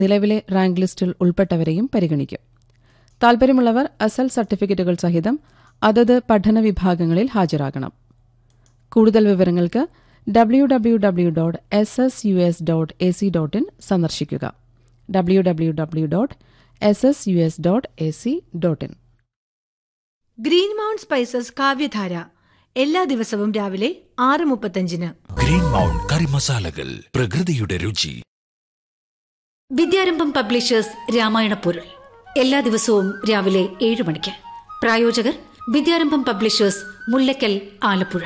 നിലവിലെ റാങ്ക് ലിസ്റ്റിൽ ഉൾപ്പെട്ടവരെയും പരിഗണിക്കും താൽപര്യമുള്ളവർ അസൽ സർട്ടിഫിക്കറ്റുകൾ സഹിതം അതത് പഠന വിഭാഗങ്ങളിൽ ഹാജരാകണം കൂടുതൽ വിവരങ്ങൾക്ക് W W W dot S S U S dot A C dot in സന്ദർശിക്കുക W W W dot S S U S dot A C dot in green mount spices Kavyadhara എല്ലാ ദിവസവും രാവിലെ ആറ് മുപ്പത്തഞ്ചിന് ഗ്രീൻ മൗണ്ട് കറി മസാലകൾ പ്രകൃതിയുടെ രുചി വിദ്യാരംഭം publishers Ramayana പൊരുൾ എല്ലാ ദിവസവും രാവിലെ ഏഴ് മണിക്ക് പ്രായോജകർ വിദ്യാരംഭം പബ്ലിഷേഴ്സ് മുല്ലക്കൽ ആലപ്പുഴ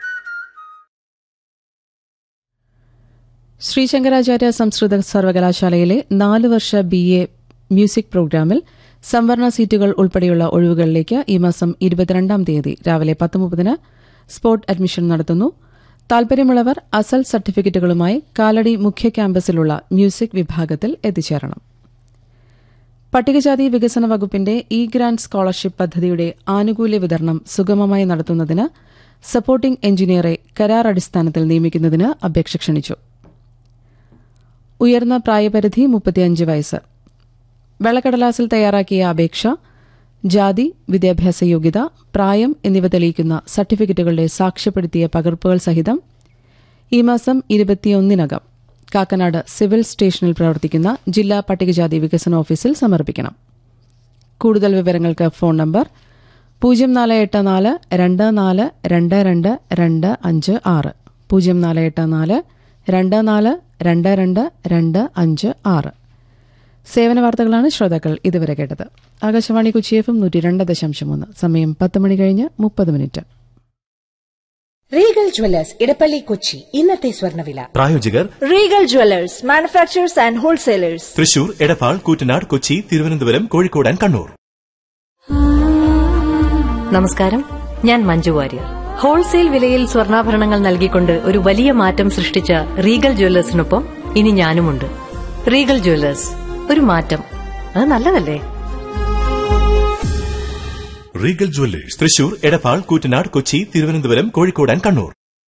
ശ്രീ ശങ്കരാചാര്യ സംസ്കൃത സർവകലാശാലയിലെ നാല് വർഷ ബി എ മ്യൂസിക് പ്രോഗ്രാമിൽ സംവരണ സീറ്റുകൾ ഉൾപ്പെടെയുള്ള ഒഴിവുകളിലേക്ക് ഈ മാസം ഇരുപത്തിരണ്ടാം തീയതി രാവിലെ പത്ത് മുപ്പതിന് സ്പോട്ട് അഡ്മിഷൻ നടത്തുന്നു താൽപര്യമുള്ളവർ അസൽ സർട്ടിഫിക്കറ്റുകളുമായി കാലടി മുഖ്യ ക്യാമ്പസിലുള്ള മ്യൂസിക് വിഭാഗത്തിൽ എത്തിച്ചേരണം പട്ടികജാതി വികസന വകുപ്പിന്റെ ഇ ഗ്രാന്റ് സ്കോളർഷിപ്പ് പദ്ധതിയുടെ ആനുകൂല്യ വിതരണം സുഗമമായി നടത്തുന്നതിന് സപ്പോർട്ടിംഗ് എഞ്ചിനീയറെ കരാർ അടിസ്ഥാനത്തിൽ നിയമിക്കുന്നതിന് അപേക്ഷ ക്ഷണിച്ചു ഉയർന്ന പ്രായപരിധി മുപ്പത്തിയഞ്ച് വയസ്സ് വെള്ളക്കടലാസിൽ തയ്യാറാക്കിയ അപേക്ഷ ജാതി വിദ്യാഭ്യാസ യോഗ്യത പ്രായം എന്നിവ തെളിയിക്കുന്ന സർട്ടിഫിക്കറ്റുകളുടെ സാക്ഷ്യപ്പെടുത്തിയ പകർപ്പുകൾ സഹിതം ഈ മാസം ഇരുപത്തിയൊന്നിനകം കാക്കനാട് സിവിൽ സ്റ്റേഷനിൽ പ്രവർത്തിക്കുന്ന ജില്ലാ പട്ടികജാതി വികസന ഓഫീസിൽ സമർപ്പിക്കണം കൂടുതൽ വിവരങ്ങൾക്ക് ഫോൺ നമ്പർ പൂജ്യം നാല് എട്ട് നാല് രണ്ട് നാല് രണ്ട് രണ്ട് രണ്ട് അഞ്ച് ആറ് പൂജ്യം നാല് എട്ട് നാല് രണ്ട് നാല് രണ്ട് രണ്ട് രണ്ട് അഞ്ച് ആറ് സേവന വാർത്തകളാണ് ശ്രോതാക്കൾ ഇതുവരെ കേട്ടത് ആകാശവാണി കൊച്ചി എഫ് എം നൂറ്റി രണ്ട് ദശാംശം മൂന്ന് സമയം പത്ത് മണി കഴിഞ്ഞ് മുപ്പത് minute Regal Jewellers Edappally Kochi ഇന്നത്തെ സ്വർണ്ണവില പ്രായോജകർ Regal Jewellers manufacturers and wholesalers Thrissur Edappal Koottanad Kochi Thiruvananthapuram Kozhikode and Kannur നമസ്കാരം ഞാൻ മഞ്ജു വാര്യർ ഹോൾസെയിൽ വിലയിൽ സ്വർണ്ണാഭരണങ്ങൾ നൽകിക്കൊണ്ട് ഒരു വലിയ മാറ്റം സൃഷ്ടിച്ച റീഗൽ ജ്വല്ലേഴ്സിനൊപ്പം ഇനി ഞാനുമുണ്ട് റീഗൽ ജ്വല്ലേഴ്സ് ഒരു മാറ്റം അത് നല്ലതല്ലേ Regal Jewellers Thrissur Edappal Koottanad Kochi Thiruvananthapuram Kozhikode and Kannur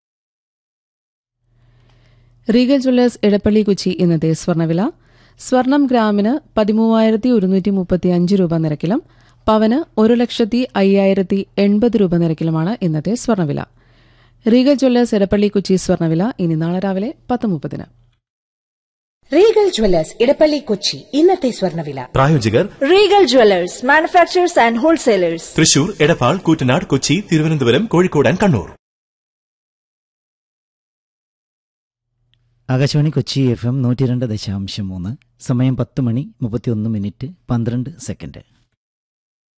Regal Jewellers Edappally Kochi ഇന്നത്തെ സ്വർണ്ണവില സ്വർണം ഗ്രാമിന് പതിമൂവായിരത്തി ഒരുന്നൂറ്റി മുപ്പത്തി അഞ്ച് രൂപ നിരക്കിലും പവന് ഒരു ലക്ഷത്തി അയ്യായിരത്തി എൺപത് രൂപ നിരക്കിലുമാണ് ഇന്നത്തെ സ്വർണ്ണവില റീഗൽ ജ്വല്ലേഴ്സ് ഇടപ്പള്ളി കൊച്ചി സ്വർണ്ണവില ഇനി നാളെ രാവിലെ പത്ത് മുപ്പതിന് റീഗൽ ജ്വല്ലേഴ്സ് ഇടപ്പള്ളി കൊച്ചി ഇന്നത്തെ സ്വർണ്ണവില പ്രായോജകർ Regal Jewellers manufacturers and wholesalers Thrissur Edappal Koottanad Kochi Thiruvananthapuram Kozhikode and Kannur Akashvani Kochi F M നൂറ്റി രണ്ട് ദശാംശം മൂന്ന് സമയം പത്ത് മണി മുപ്പത്തിയൊന്ന് മിനിറ്റ് പന്ത്രണ്ട് സെക്കൻഡ്